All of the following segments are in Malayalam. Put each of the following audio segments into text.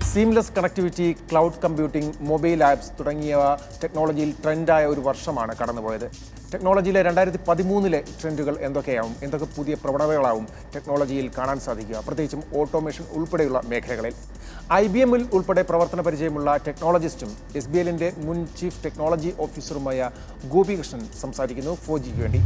seamless connectivity cloud computing mobile apps തുടങ്ങിയവ ടെക്നോളജിയിൽ ട്രെൻഡായ ഒരു വർഷമാണ് കടന്നുപോയത് ടെക്നോളജിയിലെ രണ്ടായിരത്തി പതിമൂന്നിലെ ട്രെൻഡുകൾ എന്തൊക്കെയാവും എന്തൊക്കെ പുതിയ പ്രവണതകളാവും ടെക്നോളജിയിൽ കാണാൻ സാധിക്കുക പ്രത്യേകിച്ചും ഓട്ടോമേഷൻ ഉൾപ്പെടെയുള്ള മേഖലകളിൽ ഐ ബി എമ്മിൽ ഉൾപ്പെടെ പ്രവർത്തന പരിചയമുള്ള ടെക്നോളജിസ്റ്റും എസ് ബി എല്ലിൻ്റെ മുൻ ചീഫ് ടെക്നോളജി ഓഫീസറുമായ ഗോപികൃഷ്ണൻ സംസാരിക്കുന്നു ഫോർ ജിക്ക് വേണ്ടി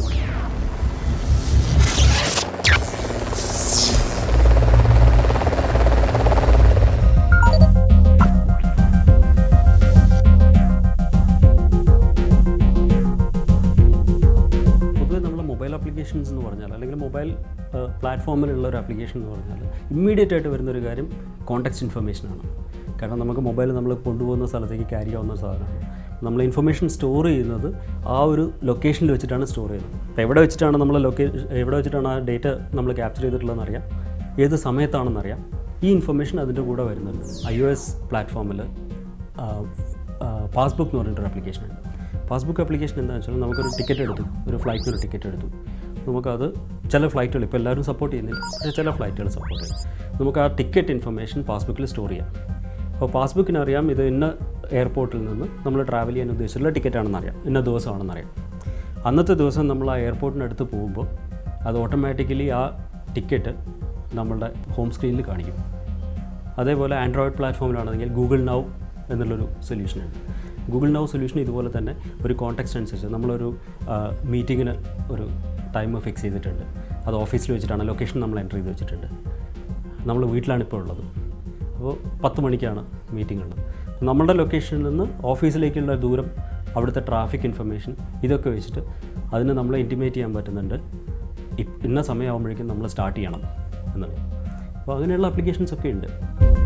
പൊതുവെ നമ്മൾ മൊബൈൽ ആപ്ലിക്കേഷൻസ് എന്ന് പറഞ്ഞാൽ അല്ലെങ്കിൽ മൊബൈൽ പ്ലാറ്റ്ഫോമിലുള്ള ഒരു ആപ്ലിക്കേഷൻ എന്ന് പറഞ്ഞാൽ ഇമ്മീഡിയറ്റ് ആയിട്ട് വരുന്ന ഒരു കാര്യം കോൺടാക്ട്സ് ഇൻഫർമേഷനാണ് കാരണം നമുക്ക് മൊബൈൽ നമ്മൾ കൊണ്ടുപോകുന്ന സ്ഥലത്തേക്ക് ക്യാരി ആവുന്ന സാധനമാണ് നമ്മൾ ഇൻഫർമേഷൻ സ്റ്റോർ ചെയ്യുന്നത് ആ ഒരു ലൊക്കേഷനിൽ വെച്ചിട്ടാണ് സ്റ്റോർ ചെയ്യുന്നത് അപ്പോൾ എവിടെ വെച്ചിട്ടാണ് നമ്മൾ ലൊക്കേഷൻ എവിടെ വെച്ചിട്ടാണ് ആ ഡേറ്റ നമ്മൾ ക്യാപ്ചർ ചെയ്തിട്ടുള്ളതെന്ന് അറിയാം ഏത് സമയത്താണെന്നറിയാം ഈ ഇൻഫർമേഷൻ അതിൻ്റെ കൂടെ വരുന്നുണ്ട് ഐ ഒ എസ് പ്ലാറ്റ്ഫോമിൽ പാസ്ബുക്ക് എന്ന് പറഞ്ഞിട്ടൊരു ആപ്ലിക്കേഷൻ ഉണ്ട് പാസ്ബുക്ക് ആപ്ലിക്കേഷൻ എന്താണെന്ന് വെച്ചാൽ നമുക്കൊരു ടിക്കറ്റ് എടുത്തു ഒരു ഫ്ലൈറ്റിന് ഒരു ടിക്കറ്റ് എടുത്തു നമുക്കത് ചില ഫ്ലൈറ്റുകൾ ഇപ്പോൾ എല്ലാവരും സപ്പോർട്ട് ചെയ്യുന്നില്ല പക്ഷേ ചില ഫ്ലൈറ്റുകൾ സപ്പോർട്ട് ചെയ്യും നമുക്ക് ആ ടിക്കറ്റ് ഇൻഫർമേഷൻ പാസ്ബുക്കിൽ സ്റ്റോർ ചെയ്യാം അപ്പോൾ പാസ്ബുക്കിന് അറിയാം ഇത് ഇന്ന എയർപോർട്ടിൽ നിന്ന് നമ്മൾ ട്രാവൽ ചെയ്യാൻ ഉദ്ദേശിച്ചുള്ള ടിക്കറ്റാണെന്ന് അറിയാം ഇന്ന ദിവസമാണെന്ന് അറിയാം അന്നത്തെ ദിവസം നമ്മൾ ആ എയർപോർട്ടിനടുത്ത് പോകുമ്പോൾ അത് ഓട്ടോമാറ്റിക്കലി ആ ടിക്കറ്റ് നമ്മളുടെ ഹോം സ്ക്രീനിൽ കാണിക്കും അതേപോലെ ആൻഡ്രോയിഡ് പ്ലാറ്റ്ഫോമിലാണെങ്കിൽ ഗൂഗിൾ നൗ എന്നുള്ളൊരു സൊല്യൂഷനുണ്ട് ഗൂഗിൾ നൗ സൊല്യൂഷൻ ഇതുപോലെ തന്നെ ഒരു കോൺടാക്സ്റ്റ് അനുസരിച്ച് നമ്മളൊരു മീറ്റിങ്ങിന് ഒരു ടൈം ഫിക്സ് ചെയ്തിട്ടുണ്ട് അത് ഓഫീസിൽ വെച്ചിട്ടാണ് ലൊക്കേഷൻ നമ്മൾ എൻ്റർ ചെയ്ത് വെച്ചിട്ടുണ്ട് നമ്മൾ വീട്ടിലാണ് ഇപ്പോൾ ഉള്ളത് അപ്പോൾ പത്ത് മണിക്കാണ് മീറ്റിംഗ് ഉള്ളത് നമ്മളുടെ ലൊക്കേഷനിൽ നിന്ന് ഓഫീസിലേക്കുള്ള ദൂരം അവിടുത്തെ ട്രാഫിക് ഇൻഫർമേഷൻ ഇതൊക്കെ വെച്ചിട്ട് അതിന് നമ്മളെ ഇൻറ്റിമേറ്റ് ചെയ്യാൻ പറ്റുന്നുണ്ട് ഇപ്- ഇന്ന സമയമാകുമ്പോഴേക്കും നമ്മൾ സ്റ്റാർട്ട് ചെയ്യണം എന്നുള്ളത് അപ്പോൾ അങ്ങനെയുള്ള അപ്ലിക്കേഷൻസ് ഒക്കെ ഉണ്ട്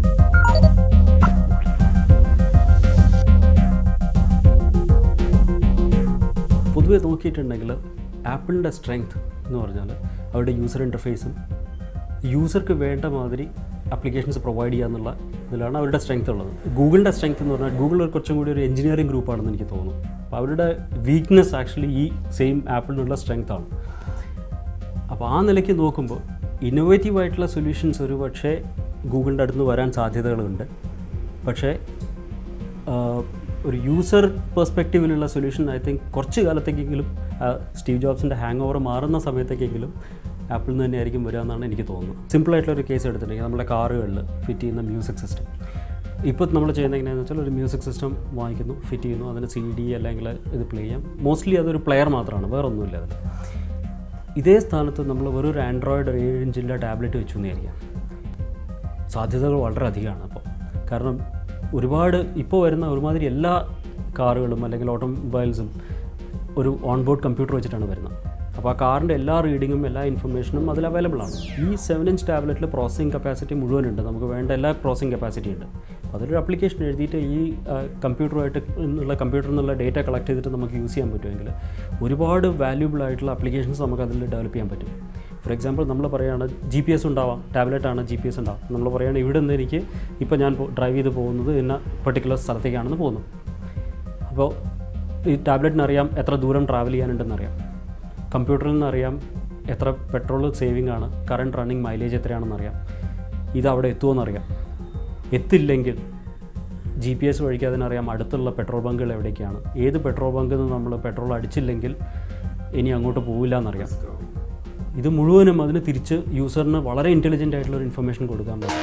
പൊതുവെ നോക്കിയിട്ടുണ്ടെങ്കിൽ ആപ്പിളിൻ്റെ സ്ട്രെങ്ത് എന്ന് പറഞ്ഞാൽ അവരുടെ യൂസർ ഇൻ്റർഫേസും യൂസർക്ക് വേണ്ട മാതിരി അപ്ലിക്കേഷൻസ് പ്രൊവൈഡ് ചെയ്യുക എന്നുള്ള ഇതിലാണ് അവരുടെ സ്ട്രെങ്ത് ഉള്ളത് ഗൂഗിളിൻ്റെ സ്ട്രെങ്ത് എന്ന് പറഞ്ഞാൽ ഗൂഗിൾ ഒരു കുറച്ചും കൂടി ഒരു എഞ്ചിനീയറിംഗ് ഗ്രൂപ്പാണെന്ന് എനിക്ക് തോന്നുന്നു അപ്പോൾ അവരുടെ വീക്ക്നെസ് ആക്ച്വലി ഈ സെയിം ആപ്പിളിനുള്ള സ്ട്രെങ്ത് ആണ് അപ്പോൾ ആ നിലയ്ക്ക് നോക്കുമ്പോൾ ഇന്നോവേറ്റീവ് ആയിട്ടുള്ള സൊല്യൂഷൻസ് ഒരു പക്ഷേ ഗൂഗിളിൻ്റെ അടുത്ത് നിന്ന് വരാൻ സാധ്യതകളുണ്ട് പക്ഷേ ആഹ്, ഒരു യൂസർ പെർസ്പെക്റ്റീവിലുള്ള സൊല്യൂഷൻ ഐ തിങ്ക് കുറച്ച് കാലത്തേക്കെങ്കിലും ആ സ്റ്റീവ് ജോബ്സിൻ്റെ ഹാങ് ഓവർ മാറുന്ന സമയത്തേക്കെങ്കിലും ആപ്പിളിൽ നിന്ന് തന്നെയായിരിക്കും വരിക എന്നാണ് എനിക്ക് തോന്നുന്നത് സിമ്പിളായിട്ടുള്ള ഒരു കേസ് എടുത്തിട്ടുണ്ടെങ്കിൽ നമ്മുടെ കാറുകളിൽ ഫിറ്റ് ചെയ്യുന്ന മ്യൂസിക് സിസ്റ്റം ഇപ്പോൾ നമ്മൾ ചെയ്യുന്നത് എങ്ങനെയാണെന്ന് വെച്ചാൽ ഒരു മ്യൂസിക് സിസ്റ്റം വാങ്ങിക്കുന്നു ഫിറ്റ് ചെയ്യുന്നു അതിന് സി ഡി അല്ലെങ്കിൽ ഇത് പ്ലേ ചെയ്യാം മോസ്റ്റ്ലി അതൊരു പ്ലെയർ മാത്രമാണ് വേറെ ഒന്നുമില്ല അതിൽ ഇതേ സ്ഥാനത്ത് നമ്മൾ വെറും ഒരു ആൻഡ്രോയിഡ് ഒരു ഏഴ് ഇഞ്ചിൻ്റെ ടാബ്ലറ്റ് വെച്ചു എന്നായിരിക്കാം സാധ്യതകൾ വളരെ അധികമാണ് അപ്പോൾ കാരണം ഒരുപാട് ഇപ്പോൾ വരുന്ന ഒരുമാതിരി എല്ലാ കാറുകളും അല്ലെങ്കിൽ ഓട്ടോമൊബൈൽസും ഒരു ഓൺ ബോർഡ് കമ്പ്യൂട്ടർ വെച്ചിട്ടാണ് വരുന്നത് അപ്പോൾ ആ കാറിൻ്റെ എല്ലാ റീഡിങ്ങും എല്ലാ ഇൻഫർമേഷനും അതിൽ അവൈലബിൾ ആണ് ഈ സെവൻ ഇഞ്ച് ടാബ്ലറ്റിൽ പ്രോസസ്സിംഗ് കപ്പാസിറ്റി മുഴുവനുണ്ട് നമുക്ക് വേണ്ട എല്ലാ പ്രോസസ്സിംഗ് കപ്പാസിറ്റി ഉണ്ട് അപ്പോൾ അതൊരു അപ്ലിക്കേഷൻ എഴുതിയിട്ട് ഈ കമ്പ്യൂട്ടറുമായിട്ട് എന്നുള്ള കമ്പ്യൂട്ടറിൽ നിന്നുള്ള ഡേറ്റ കളക്ട് ചെയ്തിട്ട് നമുക്ക് യൂസ് ചെയ്യാൻ പറ്റുമെങ്കിൽ ഒരുപാട് വാല്യൂബിൾ ആയിട്ടുള്ള അപ്ലിക്കേഷൻസ് നമുക്ക് അതിൽ ഡെവലപ്പ് ചെയ്യാൻ പറ്റും ഫോർ എക്സാമ്പിൾ നമ്മൾ പറയുകയാണ് ജി പി എസ് ഉണ്ടാവാം ടാബ്ലറ്റാണ് ജി പി എസ് ഉണ്ടാവും നമ്മൾ പറയുകയാണ് ഇവിടെ നിന്ന് എനിക്ക് ഇപ്പോൾ ഞാൻ ഡ്രൈവ് ചെയ്ത് പോകുന്നത് ഇന്ന പെർട്ടിക്കുലർ സ്ഥലത്തേക്കാണെന്ന് പോകുന്നു അപ്പോൾ ഈ ടാബ്ലറ്റിന് അറിയാം എത്ര ദൂരം ട്രാവൽ ചെയ്യാനുണ്ടെന്ന് അറിയാം കമ്പ്യൂട്ടറിൽ നിന്ന് അറിയാം എത്ര പെട്രോൾ സേവിങ് ആണ് കറണ്ട് റണ്ണിങ് മൈലേജ് എത്രയാണെന്ന് അറിയാം ഇത് അവിടെ എത്തുമോയെന്ന് അറിയാം എത്തില്ലെങ്കിൽ ജി പി എസ് വഴിക്ക് അതിനറിയാം അടുത്തുള്ള പെട്രോൾ ബങ്കുകൾ എവിടേക്കാണ് ഏത് പെട്രോൾ ബങ്കിൽ നിന്ന് നമ്മൾ പെട്രോൾ അടിച്ചില്ലെങ്കിൽ ഇനി അങ്ങോട്ട് പോവില്ല എന്നറിയാം ഇത് മുഴുവനും അതിന് തിരിച്ച് യൂസറിന് വളരെ ഇൻ്റലിജൻ്റ് ആയിട്ടുള്ള ഒരു ഇൻഫർമേഷൻ കൊടുക്കാൻ പറ്റും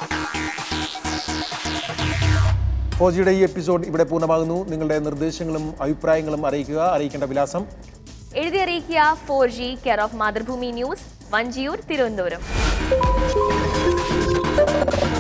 ഫോജിയുടെ ഈ എപ്പിസോഡ് ഇവിടെ പൂർണ്ണമാകുന്നു നിങ്ങളുടെ നിർദ്ദേശങ്ങളും അഭിപ്രായങ്ങളും അറിയിക്കുക അറിയിക്കേണ്ട വിലാസം എഴുതി അറിയിക്കുക four G care of Mathrubhumi news Vanchiyoor Thiruvananthapuram